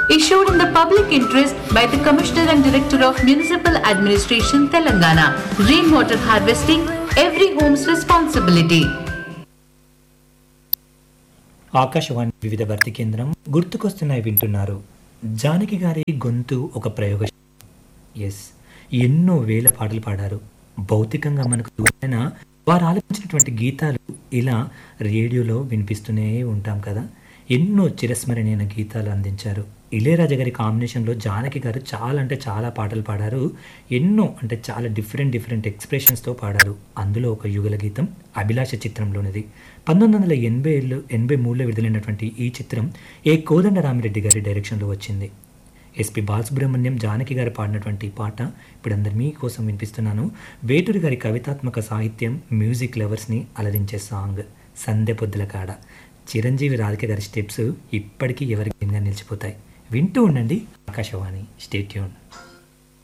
issued in the public interest by the Commissioner and Director of Municipal Administration, Telangana. Rainwater harvesting, every home's responsibility. Akashvani వివిధ భర్తీ కేంద్రం గుర్తుకొస్తున్నాయి వింటున్నారు జానకి గారి గొంతు ఒక ప్రయోగ ఎస్ ఎన్నో వేల పాటలు పాడారు భౌతికంగా మనకు దూరమైన వారు ఆలపించినటువంటి గీతాలు ఇలా రేడియోలో వినిపిస్తూనే ఉంటాం కదా ఎన్నో చిరస్మరణీయ గీతాలు అందించారు ఇళయరాజా గారి కాంబినేషన్లో జానకి గారు చాలా అంటే చాలా పాటలు పాడారు ఎన్నో అంటే చాలా డిఫరెంట్ డిఫరెంట్ ఎక్స్ప్రెషన్స్తో పాడారు అందులో ఒక యుగల గీతం అభిలాష చిత్రంలోనిది పంతొమ్మిది వందల ఎనభై ఏళ్ళు ఎనభై మూడులో విడుదలైనటువంటి ఈ చిత్రం ఏ కోదండరామిరెడ్డి గారి డైరెక్షన్లో వచ్చింది ఎస్పి బాలసుబ్రహ్మణ్యం జానకి గారు పాడినటువంటి పాట ఇప్పుడు అందరు మీకోసం వినిపిస్తున్నాను వేటూరి గారి కవితాత్మక సాహిత్యం మ్యూజిక్ లవర్స్ని అలరించే సాంగ్ సందె పొద్దుల కాడ చిరంజీవి రాధిక గారి స్టెప్స్ ఇప్పటికీ ఎవరికి నిలిచిపోతాయి వింటూ ఉండండి ఆకాశవాణి స్టేట్యూన్